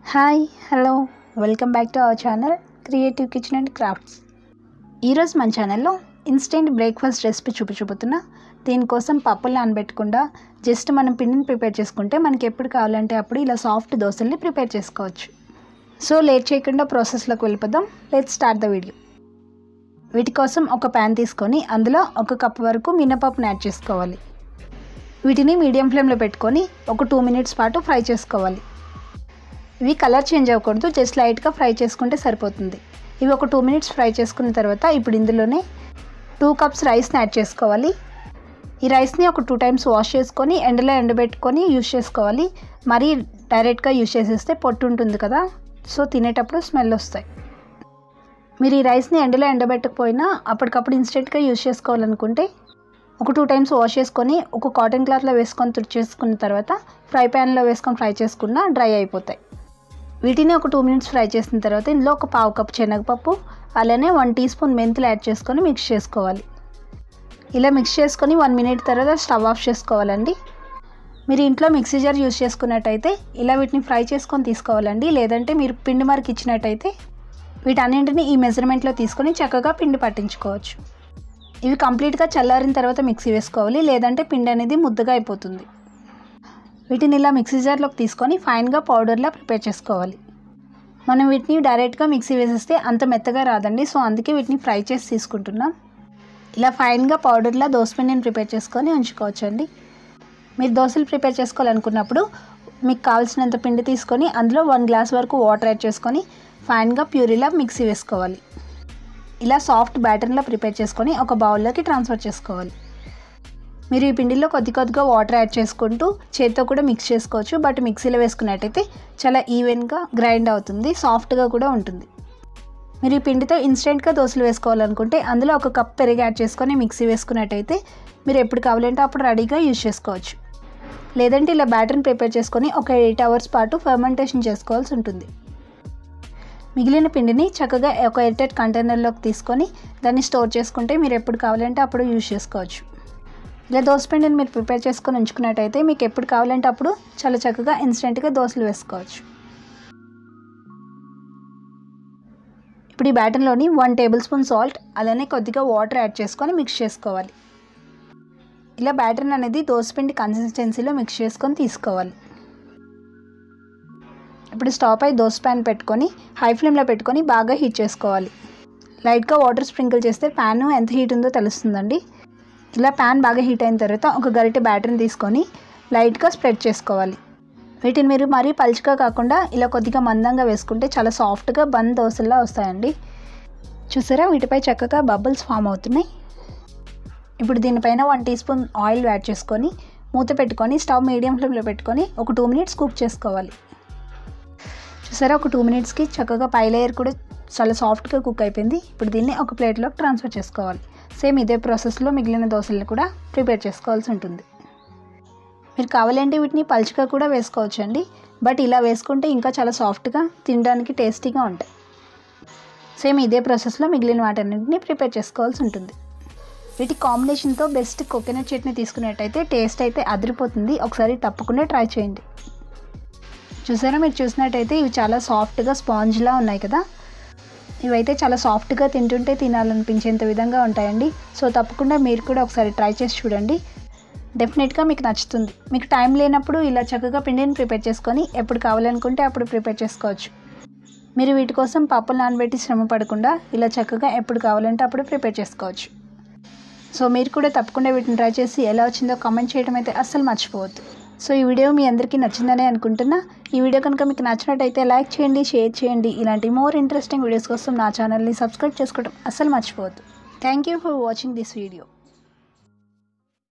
hi hello welcome back to our channel creative kitchen and crafts ఈరోజు మన ఛానల్లో instant breakfast recipe చూపించబోతున్నా దీనికోసం పప్పులు నానబెట్టకుండా జస్ట్ మనం పిండిని ప్రిపేర్ చేసుకుంటే మనకి ఎప్పుడు కావాలంటే అప్పుడు ఇలా సాఫ్ట్ దోశల్ని ప్రిపేర్ చేసుకోవచ్చు సో లేట్ చేయకుండా ప్రాసెస్లోకి వెళ్ళిపోదాం లెట్ స్టార్ట్ ద వీడియో వీటి కోసం ఒక ప్యాన్ తీసుకొని అందులో ఒక కప్ వరకు మినపప్పుని యాడ్ చేసుకోవాలి వీటిని మీడియం ఫ్లేమ్లో పెట్టుకొని ఒక టూ మినిట్స్ పాటు ఫ్రై చేసుకోవాలి ఇవి కలర్ చేంజ్ అవ్వకూడదు జస్ట్ లైట్గా ఫ్రై చేసుకుంటే సరిపోతుంది ఇవి ఒక టూ మినిట్స్ ఫ్రై చేసుకున్న తర్వాత ఇప్పుడు ఇందులోనే టూ కప్స్ రైస్ని యాడ్ చేసుకోవాలి ఈ రైస్ని ఒక టూ టైమ్స్ వాష్ చేసుకొని ఎండలో ఎండబెట్టుకొని యూస్ చేసుకోవాలి మరీ డైరెక్ట్గా యూస్ చేసేస్తే పొట్టు ఉంటుంది కదా సో తినేటప్పుడు స్మెల్ వస్తాయి మీరు ఈ రైస్ని ఎండలో ఎండబెట్టకపోయినా అప్పటికప్పుడు ఇన్స్టెంట్గా యూస్ చేసుకోవాలనుకుంటే ఒక టూ టైమ్స్ వాష్ చేసుకొని ఒక కాటన్ క్లాత్లో వేసుకొని తుడిచేసుకున్న తర్వాత ఫ్రై ప్యాన్లో వేసుకొని ఫ్రై చేసుకున్న డ్రై అయిపోతాయి వీటిని ఒక టూ మినిట్స్ ఫ్రై చేసిన తర్వాత ఇందులో ఒక పావు కప్ శనగపప్పు అలానే వన్ టీ స్పూన్ మెంతులు యాడ్ చేసుకొని మిక్స్ చేసుకోవాలి ఇలా మిక్స్ చేసుకొని వన్ మినిట్ తర్వాత స్టవ్ ఆఫ్ చేసుకోవాలండి మీరు ఇంట్లో మిక్సీ జార్ యూస్ చేసుకున్నట్టయితే ఇలా వీటిని ఫ్రై చేసుకొని తీసుకోవాలండి లేదంటే మీరు పిండి మరికి ఇచ్చినట్టయితే వీటన్నింటిని ఈ మెజర్మెంట్లో తీసుకొని చక్కగా పిండి పట్టించుకోవచ్చు ఇవి కంప్లీట్గా చల్లారిన తర్వాత మిక్సీ వేసుకోవాలి లేదంటే పిండి అనేది ముద్దగా అయిపోతుంది వీటిని ఇలా మిక్సీ జార్లోకి తీసుకొని ఫైన్గా పౌడర్లా ప్రిపేర్ చేసుకోవాలి మనం వీటిని డైరెక్ట్గా మిక్సీ వేసేస్తే అంత మెత్తగా రాదండి సో అందుకే వీటిని ఫ్రై చేసి తీసుకుంటున్నాం ఇలా ఫైన్గా పౌడర్లా దోసపిండిని ప్రిపేర్ చేసుకొని ఉంచుకోవచ్చండి మీరు దోశలు ప్రిపేర్ చేసుకోవాలనుకున్నప్పుడు మీకు కావాల్సినంత పిండి తీసుకొని అందులో వన్ గ్లాస్ వరకు వాటర్ యాడ్ చేసుకొని ఫైన్గా ప్యూరీలా మిక్సీ వేసుకోవాలి ఇలా సాఫ్ట్ బ్యాటర్లా ప్రిపేర్ చేసుకొని ఒక బౌల్లోకి ట్రాన్స్ఫర్ చేసుకోవాలి మీరు ఈ పిండిలో కొద్ది కొద్దిగా వాటర్ యాడ్ చేసుకుంటూ చేతితో కూడా మిక్స్ చేసుకోవచ్చు బట్ మిక్సీలో వేసుకున్నట్టయితే చాలా ఈవెన్గా గ్రైండ్ అవుతుంది సాఫ్ట్గా కూడా ఉంటుంది మీరు ఈ పిండితో ఇన్స్టెంట్గా దోశలు వేసుకోవాలనుకుంటే అందులో ఒక కప్ పెరుగు యాడ్ చేసుకొని మిక్సీ వేసుకున్నట్టయితే మీరు ఎప్పుడు కావాలంటే అప్పుడు రెడీగా యూజ్ చేసుకోవచ్చు లేదంటే ఇలా బ్యాటర్ని ప్రిపేర్ చేసుకొని ఒక ఎయిట్ అవర్స్ పాటు ఫర్మెంటేషన్ చేసుకోవాల్సి ఉంటుంది మిగిలిన పిండిని చక్కగా ఒక ఎయిర్టెడ్ కంటైనర్లోకి తీసుకొని దాన్ని స్టోర్ చేసుకుంటే మీరు ఎప్పుడు కావాలంటే అప్పుడు యూజ్ చేసుకోవచ్చు ఇలా దోశ పిండిని మీరు ప్రిపేర్ చేసుకొని ఉంచుకున్నట్టయితే మీకు ఎప్పుడు కావాలంటే అప్పుడు చాలా చక్కగా ఇన్స్టెంట్గా దోశలు వేసుకోవచ్చు ఇప్పుడు ఈ బ్యాటర్లోని వన్ టేబుల్ స్పూన్ సాల్ట్ అలానే కొద్దిగా వాటర్ యాడ్ చేసుకొని మిక్స్ చేసుకోవాలి ఇలా బ్యాటర్ అనేది దోసపిండి కన్సిస్టెన్సీలో మిక్స్ చేసుకొని తీసుకోవాలి ఇప్పుడు స్టవ్ పై దోశ ప్యాన్ పెట్టుకొని హై ఫ్లేమ్లో పెట్టుకొని బాగా హీట్ చేసుకోవాలి లైట్గా వాటర్ స్ప్రింకిల్ చేస్తే ప్యాన్ ఎంత హీట్ ఉందో తెలుస్తుందండి ఇలా ప్యాన్ బాగా హీట్ అయిన తర్వాత ఒక గరిటె బ్యాటర్ని తీసుకొని లైట్గా స్ప్రెడ్ చేసుకోవాలి వీటిని మీరు మరీ పలుచగా కాకుండా ఇలా కొద్దిగా మందంగా వేసుకుంటే చాలా సాఫ్ట్గా బంద్ దోశల్లా వస్తాయండి చూసారా వీటిపై చక్కగా బబుల్స్ ఫామ్ అవుతున్నాయి ఇప్పుడు దీనిపైన one teaspoon oil add చేసుకొని మూత పెట్టుకొని స్టవ్ మీడియం ఫ్లేమ్లో పెట్టుకొని ఒక టూ మినిట్స్ కుక్ చేసుకోవాలి చూసారా ఒక టూ మినిట్స్కి చక్కగా పై లేయర్ కూడా చాలా సాఫ్ట్గా కుక్ అయిపోయింది ఇప్పుడు దీన్ని ఒక ప్లేట్లోకి ట్రాన్స్ఫర్ చేసుకోవాలి సేమ్ ఇదే ప్రాసెస్లో మిగిలిన దోశలను కూడా ప్రిపేర్ చేసుకోవాల్సి ఉంటుంది మీరు కావాలంటే వీటిని పలుచగా కూడా వేసుకోవచ్చు అండి బట్ ఇలా వేసుకుంటే ఇంకా చాలా సాఫ్ట్గా తినడానికి టేస్టీగా ఉంటాయి సేమ్ ఇదే ప్రాసెస్లో మిగిలిన వాటన్నింటిని ప్రిపేర్ చేసుకోవాల్సి ఉంటుంది వీటి కాంబినేషన్తో బెస్ట్ కోకోనట్ చట్నీ తీసుకున్నట్టయితే టేస్ట్ అయితే అదిరిపోతుంది ఒకసారి తప్పకుండా ట్రై చేయండి చూసారా మీరు చూసినట్టయితే ఇవి చాలా సాఫ్ట్గా స్పాంజ్లా ఉన్నాయి కదా ఇవైతే చాలా సాఫ్ట్గా తింటుంటే తినాలనిపించేంత విధంగా ఉంటాయండి సో తప్పకుండా మీరు కూడా ఒకసారి ట్రై చేసి చూడండి డెఫినెట్గా మీకు నచ్చుతుంది మీకు టైం లేనప్పుడు ఇలా చక్కగా పిండిని ప్రిపేర్ చేసుకొని ఎప్పుడు కావాలనుకుంటే అప్పుడు ప్రిపేర్ చేసుకోవచ్చు మీరు వీటి కోసం పప్పులు నానబెట్టి శ్రమ పడకుండా ఇలా చక్కగా ఎప్పుడు కావాలంటే అప్పుడు ప్రిపేర్ చేసుకోవచ్చు సో మీరు కూడా తప్పకుండా వీటిని ట్రై చేసి ఎలా వచ్చిందో కామెంట్ చేయడం అయితే అస్సలు మర్చిపోవద్దు సో ఈ వీడియో మీ అందరికీ నచ్చిందనే అనుకుంటున్నా ఈ వీడియో కనుక మీకు నచ్చినట్టయితే లైక్ చేయండి షేర్ చేయండి ఇలాంటి మోర్ ఇంట్రెస్టింగ్ వీడియోస్ కోసం నా ఛానల్ని సబ్స్క్రైబ్ చేసుకోవడం అస్సలు మర్చిపోవద్దు thank you for watching this video